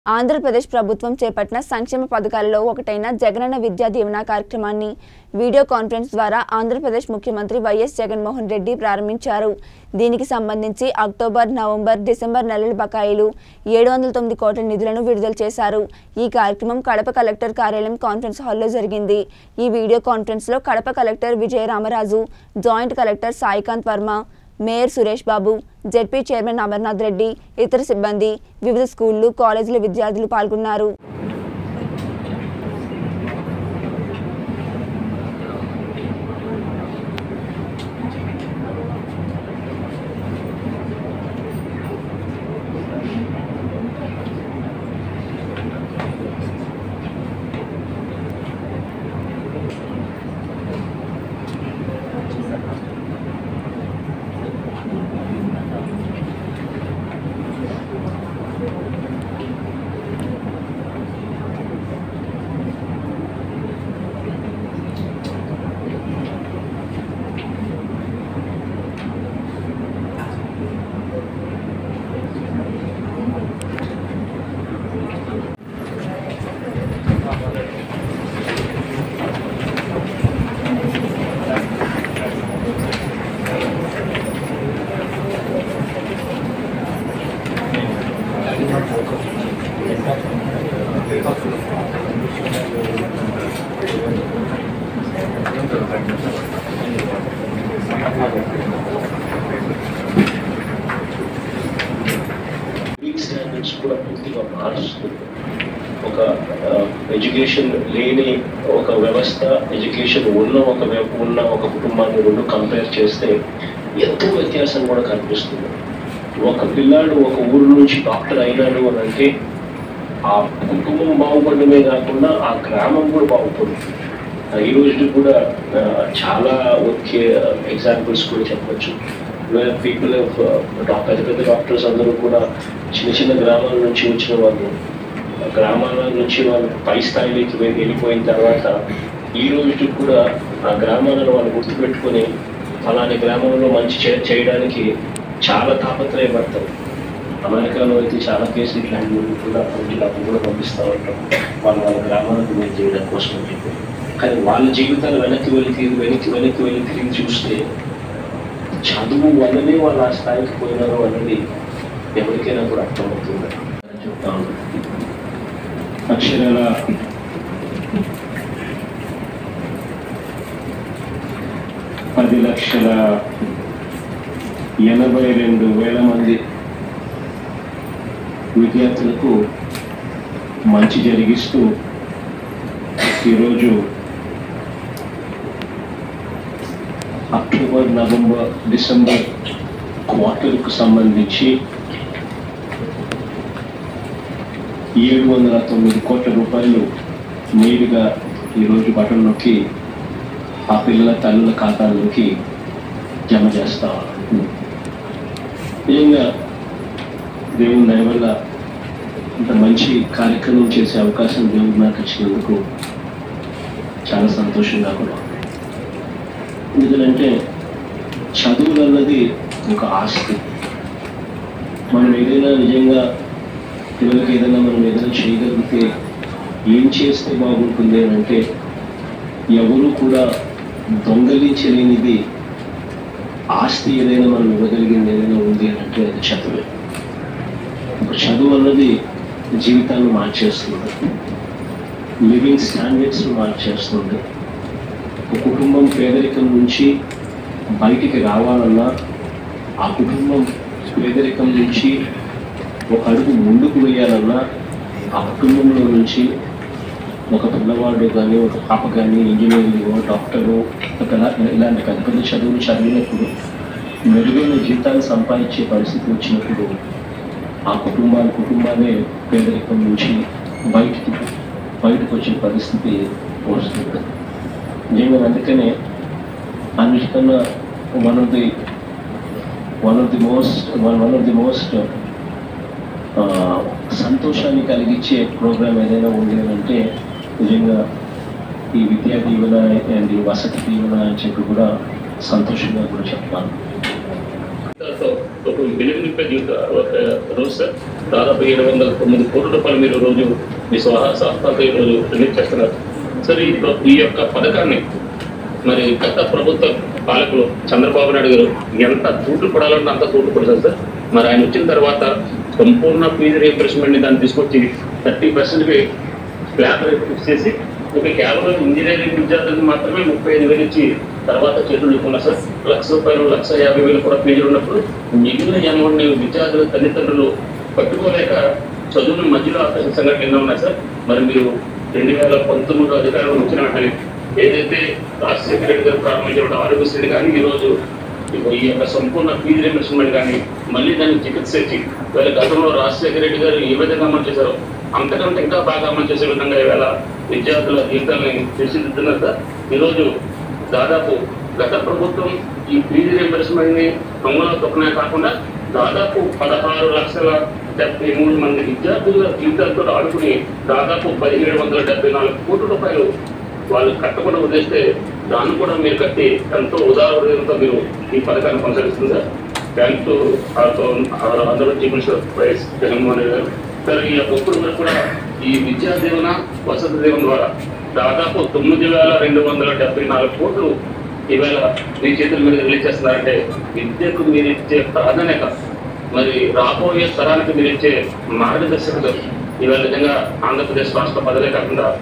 ఆంధ్రప్రదేశ్ ప్రభుత్వం చేపట్టిన సంక్షేమ పథకాలలో ఒకటైన జగనన్న విద్యా దీవెన కార్యక్రమాన్ని వీడియో కాన్ఫరెన్స్ ద్వారా ఆంధ్రప్రదేశ్ ముఖ్యమంత్రి వైఎస్ జగన్మోహన్ రెడ్డి ప్రారంభించారు దీనికి సంబంధించి అక్టోబర్ నవంబర్ డిసెంబర్ నెలల బకాయిలు ఏడు వందల తొమ్మిది కోట్ల నిధులను విడుదల చేశారు ఈ కార్యక్రమం కడప కలెక్టర్ కార్యాలయం కాన్ఫరెన్స్ హాల్లో జరిగింది ఈ వీడియో కాన్ఫరెన్స్లో Kadapa collector Vijaya Ramaraju joint collector Saikanth Varma mayor Suresh Babu ZP chairman Amarnath Reddy ఇతర సిబ్బంది వివిధ స్కూళ్లు కాలేజీల విద్యార్థులు పాల్గొన్నారు లివింగ్ స్టాండర్డ్స్ కూడా పూర్తిగా మారుస్తుంది ఒక ఎడ్యుకేషన్ లేని ఒక వ్యవస్థ ఎడ్యుకేషన్ ఉన్న ఒక వ్య- ఉన్న ఒక కుటుంబాన్ని రెండు కంపేర్ చేస్తే ఎంతో వ్యత్యాసం కూడా కనిపిస్తుంది ఒక పిల్లాడు ఒక ఊరు నుంచి డాక్టర్ అయినాడు అని అంటే ఆ కుటుంబం బాగుపడమే కాకుండా ఆ గ్రామం కూడా బాగుపడుతుంది ఆ, ఈ రోజు కూడా ఆ, చాలా ముఖ్య ఎగ్జాంపుల్స్ కూడా చెప్పొచ్చు పీపుల్ పెద్ద పెద్ద డాక్టర్స్ అందరూ కూడా చిన్న చిన్న గ్రామాల నుంచి వచ్చిన వాళ్ళు ఆ గ్రామాల నుంచి వాళ్ళు పై స్థాయిలోకి వె- వెళ్ళిపోయిన తర్వాత ఈ రోజు కూడా ఆ గ్రామాలను వాళ్ళు గుర్తుపెట్టుకొని ఫలాని గ్రామంలో మంచి చే- చేయడానికి చాలా తాపత్రయపడతారు అమెరికాలో అయితే చాలా కేసులు ఇట్లాంటివి కూడా కొన్ని డబ్బు కూడా పంపిస్తూ ఉంటాం వాళ్ళ వాళ్ళ గ్రామాలకు మేము చేయడం కోసం అని చెప్పి కానీ వాళ్ళ జీవితాలు వెనక్కి వెళ్ళి తిరిగి వెనక్కి వెనక్కి వెళ్ళి తిరిగి చూస్తే చదువు వల్లనే వాళ్ళు ఆ స్థాయికి పోయినారు అన్నది ఎవరికైనా కూడా అర్థమవుతుంది అని చెప్తా ఉన్నాను అక్షరాల పది లక్షల ఎనభై రెండు వేల మంది విద్యార్థులకు మంచి జరిగిస్తూ ఈరోజు అక్టోబర్ నవంబర్ డిసెంబర్ క్వార్టర్కు సంబంధించి ఏడు వందల తొమ్మిది కోట్ల రూపాయలు నేరుగా ఈరోజు బటన్లోకి ఆ పిల్లల తల్లుల ఖాతాల్లోకి జమ చేస్తా ఉన్నాం. నిజంగా దేవుని దయ వల్ల ఇంత మంచి కార్యక్రమం చేసే అవకాశం దేవుడు నాకు ఇచ్చినందుకు చాలా సంతోషంగా కూడా ఉంది. ఎందుకంటే చదువులు అన్నది ఒక ఆస్తి మనం ఏదైనా నిజంగా పిల్లలకి ఏదైనా మనం ఏదైనా చేయగలిగితే ఏం చేస్తే బాగుంటుంది అని అంటే ఎవరు కూడా దొంగలించలేనిది ఆస్తి ఏదైనా మనం ఇవ్వగలిగింది ఏదైనా ఉంది అని అంటే అది చదువే ఒక చదువు అన్నది జీవితాన్ని మార్చేస్తుంది లివింగ్ స్టాండర్డ్స్ మార్చేస్తుంది ఒక కుటుంబం పేదరికం నుంచి బయటికి రావాలన్నా ఆ కుటుంబం పేదరికం నుంచి ఒక అడుగు ముందుకు వేయాలన్నా ఆ కుటుంబంలో నుంచి ఒక పిల్లవాడు కానీ ఒక పాప కానీ ఇంజనీరింగ్ డాక్టరు ఒక ఇలా- ఇలాంటి పెద్ద పెద్ద చదువులు చదివినప్పుడు మెరుగైన జీతాలు సంపాదించే పరిస్థితి వచ్చినప్పుడు ఆ కుటుంబాలు కుటుంబాలే పేదరికం నుంచి బయటికి బయటకు వచ్చే పరిస్థితి వస్తుంది నిజంగా అందుకనే అన్నిటికన్నా one of the one of the most one one of the most సంతోషాన్ని కలిగించే ప్రోగ్రామ్ ఏదైనా ఉంది అని అంటే నిజంగా ఈ విద్యా దీవెన అండ్ ఈ వసతి దీవెన అని చెప్పి కూడా సంతోషంగా కూడా చెప్తాను ఒక వెలుగు నింపే జీవిత ఒక రోజు సార్ దాదాపు ఏడు వందల తొమ్మిది కోట్ల రూపాయలు మీరు రోజు మీ స్వహ సంస్థలతో ఈరోజు రిలీజ్ చేస్తున్నారు సార్ ఈ ఈ యొక్క పథకాన్ని మరి గత ప్రభుత్వ పాలకులు చంద్రబాబు నాయుడు గారు ఎంత తూట్లు పడాలంటే అంత తూట్లు పడతారు సార్ మరి ఆయన వచ్చిన తర్వాత సంపూర్ణ ఫీజు రీఎంబర్స్మెంట్ ని దాన్ని తీసుకొచ్చి థర్టీ పర్సెంట్ కి స్లాబ్ రేట్ ఫిక్స్ చేసి ఒక కేవలం ఇంజనీరింగ్ విద్యార్థులకు మాత్రమే ముప్పై ఐదు వేలు ఇచ్చి తర్వాత చేతులు ఇవ్వకున్నారు సార్ లక్ష రూపాయలు లక్ష యాభై వేలు కూడా ఫీజులు ఉన్నప్పుడు మిగిలిన అమౌంట్ విద్యార్థుల తల్లిదండ్రులు పట్టుకోలేక చదువులు మధ్యలో ఆపేసిన సంఘటన ఎన్నో ఉన్నాయి సార్ మరి మీరు రెండు వేల పంతొమ్మిదిలో అధికారంలో వచ్చిన వెంటనే ఏదైతే రాజశేఖర రెడ్డి గారు ప్రారంభించిన ఆరోగ్యశ్రీ కానీ ఈ రోజు ఇప్పుడు ఈ యొక్క సంపూర్ణ ఫీజు రియంబర్స్మెంట్ కానీ మళ్ళీ దాన్ని చికిత్స ఇచ్చి వీళ్ళ గతంలో రాజశేఖర రెడ్డి గారు ఏ విధంగా అమలు చేశారో అంతకంటే ఇంకా బాగా అమలు చేసే విధంగా ఇవాళ విద్యార్థుల జీవితాన్ని తీర్చిదిద్దుతున్నారు సార్ ఈరోజు దాదాపు గత ప్రభుత్వం ఈ ఫీజు రియంబర్స్మెంట్ ని దొంగలో తొక్కనే కాకుండా దాదాపు పదహారు లక్షల డెబ్బై మూడు మంది విద్యార్థుల జీవితాలతో ఆడుకుని దాదాపు పదిహేడు వందల డెబ్బై నాలుగు కోట్ల రూపాయలు వాళ్ళు కట్టకుండా వదిలేస్తే దాన్ని కూడా మీరు కట్టి ఎంతో ఉదాహరణతో మీరు ఈ పథకాన్ని కొనసాగిస్తుంది సార్ థ్యాంక్ టు అందరూ chief minister YS Jaganmohan Reddy గారు సార్ ఈ యొక్క ఒక్కడు వరకు కూడా ఈ విద్యా దీవెన వసతి దీవెన ద్వారా దాదాపు తొమ్మిది వేల రెండు వందల డెబ్బై నాలుగు కోట్లు ఈవేళ మీ చేతుల మీద రిలీజ్ చేస్తున్నారంటే విద్యకు మీరు ఇచ్చే ప్రాధాన్యత మరి రాబోయే తరానికి మీరు ఇచ్చే మార్గదర్శకత ఈవేళ నిజంగా ఆంధ్రప్రదేశ్ రాష్ట్ర ప్రజలే కాకుండా